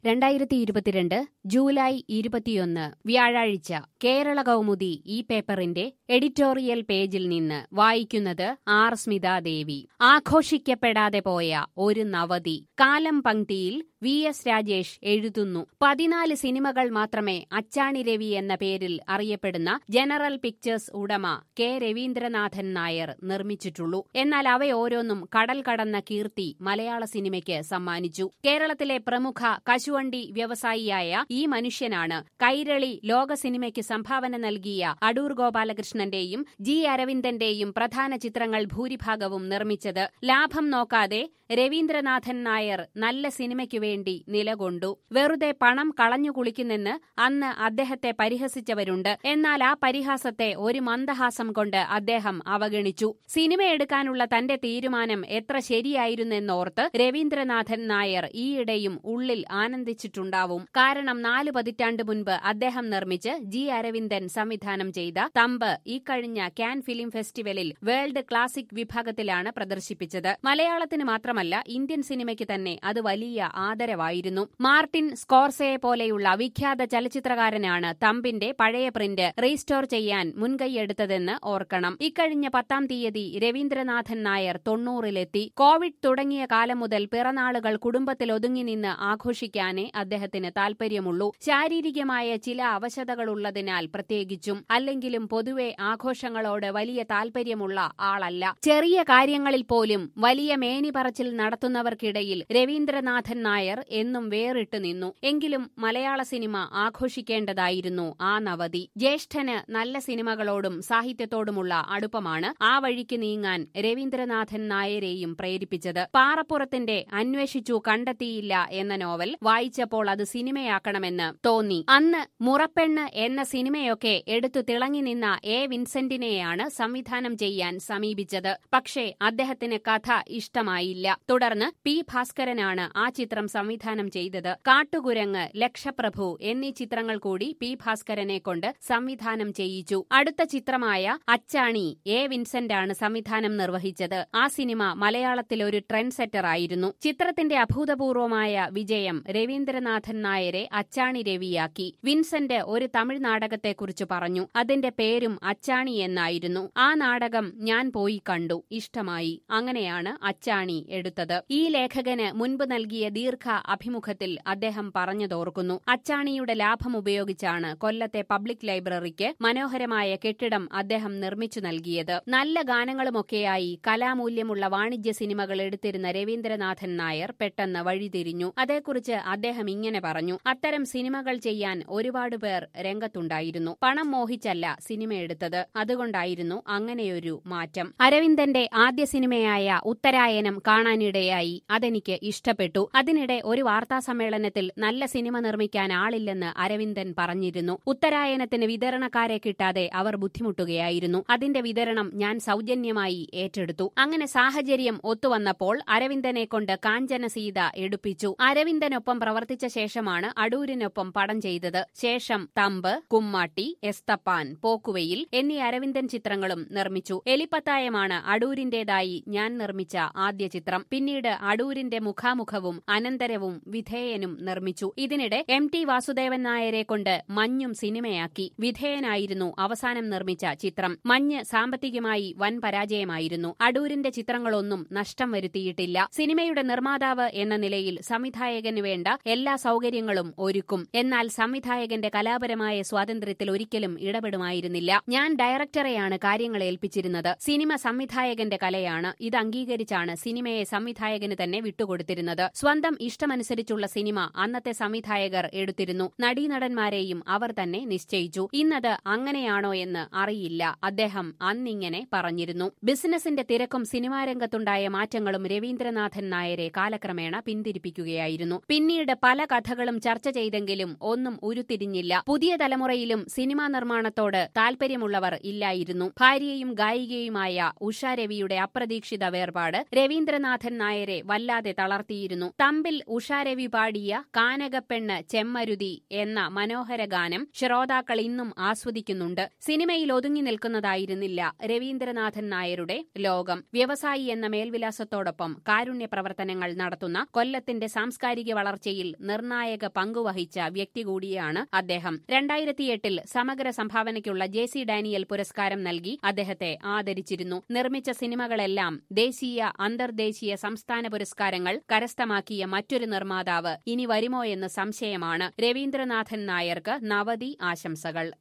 രണ്ടായിരത്തി ഇരുപത്തിരണ്ട് ജൂലൈ ഇരുപത്തിയൊന്ന് വ്യാഴാഴ്ച കേരള കൗമുദി ഈ പേപ്പറിന്റെ എഡിറ്റോറിയൽ പേജിൽ നിന്ന് വായിക്കുന്നത് ആർ സ്മിതാദേവി ആഘോഷിക്കപ്പെടാതെ പോയ ഒരു നവതി കാലം പങ്ക്തിയിൽ വി എസ് രാജേഷ് എഴുതുന്നു പതിനാല് സിനിമകൾ മാത്രമേ അച്ചാണി രവി എന്ന പേരിൽ അറിയപ്പെടുന്ന ജനറൽ പിക്ചേഴ്സ് ഉടമ കെ രവീന്ദ്രനാഥൻ നായർ നിർമ്മിച്ചിട്ടുള്ളൂ എന്നാൽ അവയോരോന്നും കടൽ കടന്ന കീർത്തി മലയാള സിനിമയ്ക്ക് സമ്മാനിച്ചു കേരളത്തിലെ പ്രമുഖ കശുവണ്ടി വ്യവസായിയായ ഈ മനുഷ്യനാണ് കൈരളി ലോക സിനിമയ്ക്ക് സംഭാവന നൽകിയ അടൂർ ഗോപാലകൃഷ്ണന്റെയും ജി അരവിന്ദന്റെയും പ്രധാന ചിത്രങ്ങൾ ഭൂരിഭാഗവും നിർമ്മിച്ചത് ലാഭം നോക്കാതെ രവീന്ദ്രനാഥൻ നായർ നല്ല സിനിമയ്ക്കു വേണ്ടി നിലകൊണ്ടു വെറുതെ പണം കളഞ്ഞു കുളിക്കുന്നെന്ന് അന്ന് അദ്ദേഹത്തെ പരിഹസിച്ചവരുണ്ട് എന്നാൽ ആ പരിഹാസത്തെ ഒരു മന്ദഹാസം കൊണ്ട് അദ്ദേഹം അവഗണിച്ചു സിനിമയെടുക്കാനുള്ള തന്റെ തീരുമാനം എത്ര ശരിയായിരുന്നെന്നോർത്ത് രവീന്ദ്രനാഥൻ നായർ ഈയിടെയും ഉള്ളിൽ ആനന്ദിച്ചിട്ടുണ്ടാവും കാരണം നാല് പതിറ്റാണ്ട് മുൻപ് അദ്ദേഹം നിർമ്മിച്ച് ജി അരവിന്ദൻ സംവിധാനം ചെയ്ത തമ്പ് ഇക്കഴിഞ്ഞ കാൻ ഫിലിം ഫെസ്റ്റിവലിൽ വേൾഡ് ക്ലാസിക് വിഭാഗത്തിലാണ് പ്രദർശിപ്പിച്ചത് മലയാളത്തിന് മാത്രമല്ല ഇന്ത്യൻ സിനിമയ്ക്ക് തന്നെ അത് വലിയ ആദരവായിരുന്നു മാർട്ടിൻ സ്കോർസയെ പോലെയുള്ള വിഖ്യാത ചലച്ചിത്രകാരനാണ് തമ്പിന്റെ പഴയ പ്രിന്റ് റീസ്റ്റോർ ചെയ്യാൻ മുൻകൈയെടുത്തതെന്ന് ഓർക്കണം ഇക്കഴിഞ്ഞ പത്താം തീയതി രവീന്ദ്രനാഥൻ നായർ തൊണ്ണൂറിലെത്തി കോവിഡ് തുടങ്ങിയ കാലം മുതൽ പിറന്നാളുകൾ കുടുംബത്തിൽ ഒതുങ്ങി നിന്ന് ആഘോഷിക്കാനേ അദ്ദേഹത്തിന് താൽപര്യമുള്ളൂ ശാരീരികമായ ചില അവശതകളുള്ളതിനാൽ പ്രത്യേകിച്ചും അല്ലെങ്കിലും പൊതുവെ ആഘോഷങ്ങളോട് വലിയ താൽപര്യമുള്ള ആളല്ല ചെറിയ കാര്യങ്ങളിൽ പോലും വലിയ മേനി പറച്ചിൽ നടത്തുന്നവർക്കിടയിൽ രവീന്ദ്രനാഥൻ നായർ എന്നും വേറിട്ട് നിന്നു എങ്കിലും മലയാള സിനിമ ആഘോഷിക്കേണ്ടതായിരുന്നു ആ നവതി ജ്യേഷ്ഠന് നല്ല സിനിമകളോടും സാഹിത്യത്തോടുമുള്ള അടുപ്പമാണ് ആ വഴിക്ക് നീങ്ങാൻ രവീന്ദ്രനാഥൻ നായരെയും പ്രേരിപ്പിച്ചത് പാറപ്പുറത്തിന്റെ അന്വേഷിച്ചു കണ്ടെത്തിയില്ല എന്ന നോവൽ വായിച്ചപ്പോൾ അത് സിനിമയാക്കണമെന്ന് തോന്നി അന്ന് മുറപ്പെണ്ണ് എന്ന സിനിമയൊക്കെ എടുത്തു തിളങ്ങി നിന്ന എ വിൻസെന്റിനെയാണ് സംവിധാനം ചെയ്യാൻ സമീപിച്ചത് പക്ഷേ അദ്ദേഹത്തിന് കഥ ഇഷ്ടമായില്ല തുടർന്ന് പി ഭാസ്കരനാണ് ആ ചിത്രം സംവിധാനം ചെയ്തത് കാട്ടുകുരങ്ങ് ലക്ഷപ്രഭു എന്നീ ചിത്രങ്ങൾ കൂടി പി ഭാസ്കരനെ കൊണ്ട് സംവിധാനം ചെയ്യിച്ചു അടുത്ത ചിത്രമായ അച്ചാണി എ വിൻസെന്റാണ് സംവിധാനം നിർവഹിച്ചത് ആ സിനിമ മലയാളത്തിൽ ഒരു ട്രെൻഡ് സെറ്റർ ആയിരുന്നു ചിത്രത്തിന്റെ അഭൂതപൂർവമായ വിജയം രവീന്ദ്രനാഥൻ നായരെ അച്ചാണി രവിയാക്കി വിൻസെന്റ് ഒരു തമിഴ് നാടകത്തെക്കുറിച്ച് പറഞ്ഞു അതിന്റെ പേരും അച്ചാണി എന്നായിരുന്നു ആ നാടകം ഞാൻ പോയി കണ്ടു ഇഷ്ടമായി അങ്ങനെയാണ് അച്ചാണി എടുത്തത് ഈ ലേഖകന് മുൻപ് നൽകിയ ദീർഘ അഭിമുഖത്തിൽ അദ്ദേഹം പറഞ്ഞതോർക്കുന്നു അച്ചാണിയുടെ ലാഭം ഉപയോഗിച്ചാണ് കൊല്ലത്തെ പബ്ലിക് ലൈബ്രറിക്ക് മനോഹരമായ കെട്ടിടം അദ്ദേഹം നിർമ്മിച്ചു നൽകിയത് നല്ല ഗാനങ്ങളുമൊക്കെയായി കലാമൂല്യമുള്ള വാണിജ്യ സിനിമകൾ എടുത്തിരുന്ന രവീന്ദ്രനാഥൻ നായർ പെട്ടെന്ന് വഴിതിരിഞ്ഞു അതേക്കുറിച്ച് അദ്ദേഹം ഇങ്ങനെ പറഞ്ഞു അത്തരം സിനിമകൾ ചെയ്യാൻ ഒരുപാട് പേർ രംഗത്തുണ്ടായിരുന്നു പണം മോഹിച്ചല്ല സിനിമ എടുത്തത് അതുകൊണ്ടായിരുന്നു അങ്ങനെയൊരു മാറ്റം അരവിന്ദന്റെ ആദ്യ സിനിമയായ ഉത്തരായനം കാണാനിടയായി അതെനിക്ക് ഇഷ്ടപ്പെട്ടു അതിനിടെ ഒരു വാർത്താ സമ്മേളനത്തിൽ നല്ല സിനിമ നിർമ്മിക്കാൻ ആളില്ലെന്ന് അരവിന്ദൻ പറഞ്ഞിരുന്നു ഉത്തരായനത്തിന് വിതരണക്കാരെ കിട്ടാതെ അവർ ബുദ്ധിമുട്ടുകയായിരുന്നു അതിന്റെ വിതരണം ഞാൻ സൗജന്യമായി ഏറ്റെടുത്തു അങ്ങനെ സാഹചര്യം ഒത്തുവന്നപ്പോൾ അരവിന്ദനെ കൊണ്ട് കാഞ്ചന സീത എടുപ്പിച്ചു അരവിന്ദനൊപ്പം പ്രവർത്തിച്ച ശേഷമാണ് അടൂരിനൊപ്പം പടം ചെയ്തത് ശേഷം തമ്പ് കുമ്മാട്ടി എസ്തപ്പാൻ പോക്കുവയിൽ എന്നീ അരവിന്ദൻ ചിത്രങ്ങളും നിർമ്മിച്ചു എലിപ്പത്തായമാണ് അടൂരിന്റേതായി ഞാൻ നിർമ്മിച്ച ആദ്യ ചിത്രം പിന്നീട് അടൂരിന്റെ മുഖാമുഖവും അനന്തരവും വിധേയനും നിർമ്മിച്ചു ഇതിനിടെ എം ടി വാസുദേവൻ നായരെ കൊണ്ട് മഞ്ഞും സിനിമയാക്കി വിധേയനായിരുന്നു അവസാനം നിർമ്മിച്ച ചിത്രം മഞ്ഞ് സാമ്പത്തികമായി വൻ പരാജയമായിരുന്നു അടൂരിന്റെ ചിത്രങ്ങളൊന്നും നഷ്ടം വരുത്തിയിട്ടില്ല സിനിമയുടെ നിർമ്മാതാവ് എന്ന നിലയിൽ സംവിധായകന് വേണ്ട എല്ലാ സൗകര്യങ്ങളും ഒരുക്കും എന്നാൽ സംവിധായകന്റെ കലാപരമായ സ്വാതന്ത്ര്യത്തിൽ ഒരിക്കലും ഇടപെടുമായിരുന്നില്ല ഞാൻ ഡയറക്ടറെയാണ് കാര്യങ്ങൾ ഏൽപ്പിച്ചിരുന്നത് സിനിമ സംവിധായകന്റെ കലയാണ് ഇത് അംഗീകരിച്ചാണ് സിനിമയെ സംവിധായകന് തന്നെ വിട്ടുകൊടുത്തിരുന്നത് സ്വന്തം ഇഷ്ടമനുസരിച്ചുള്ള സിനിമ അന്നത്തെ സംവിധായകർ എടുത്തിരുന്നു നടീനടന്മാരെയും അവർ തന്നെ നിശ്ചയിച്ചു ഇന്നത് അങ്ങനെയാണോ എന്ന് അറിയില്ല അദ്ദേഹം അന്നിങ്ങനെ പറഞ്ഞിരുന്നു ബിസിനസിന്റെ തിരക്കും സിനിമാരംഗത്തുണ്ടായ മാറ്റങ്ങളും രവീന്ദ്രനാഥൻ നായരെ കാലക്രമേണ പിന്തിരിപ്പിക്കുകയായിരുന്നു പിന്നീട് പല കഥകളും ചർച്ച ചെയ്തെങ്കിലും ഒന്നും ഉരുത്തിരിഞ്ഞില്ല പുതിയ തലമുറയിലും സിനിമാ നിർമ്മാണത്തോട് താൽപര്യമുള്ളവർ ഇല്ലായിരുന്നു ഭാര്യയും ഗായികയുമായ ഉഷ രവിയുടെ അപ്രതീക്ഷിത വേർപാട് രവീന്ദ്രനാഥൻ നായരെ വല്ലാതെ തളർത്തിയിരുന്നു തമ്പിൽ ഉഷാരവി പാടിയ കാനകപ്പെണ്ണ് ചെമ്മരുതി എന്ന മനോഹര ഗാനം ശ്രോതാക്കൾ ഇന്നും ആസ്വദിക്കുന്നുണ്ട് സിനിമയിൽ ഒതുങ്ങി നിൽക്കുന്നതായിരുന്നില്ല രവീന്ദ്രനാഥൻ നായരുടെ ലോകം വ്യവസായി എന്ന മേൽവിലാസത്തോടൊപ്പം കാരുണ്യ പ്രവർത്തനങ്ങൾ നടത്തുന്ന കൊല്ലത്തിന്റെ സാംസ്കാരിക വളർച്ചയിൽ നിർണായക പങ്കുവഹിച്ച വ്യക്തി കൂടിയാണ് അദ്ദേഹം രണ്ടായിരത്തിയെട്ടിൽ സമഗ്ര സംഭാവനയ്ക്കുള്ള ജെ സി ഡാനിയൽ പുരസ്കാരം നൽകി അദ്ദേഹത്തെ ആദരിച്ചിരുന്നു നിർമ്മിച്ച സിനിമകളെല്ലാം ദേശീയ അന്തർദേശീയ സംസ്ഥാന പുരസ്കാരങ്ങൾ കരസ്ഥമാക്കിയ മറ്റൊരു നിർമ്മാതാവ് ഇനി വരുമോ എന്ന് സംശയമാണ് രവീന്ദ്രനാഥൻ നായർക്ക് നവതി ആശംസകൾ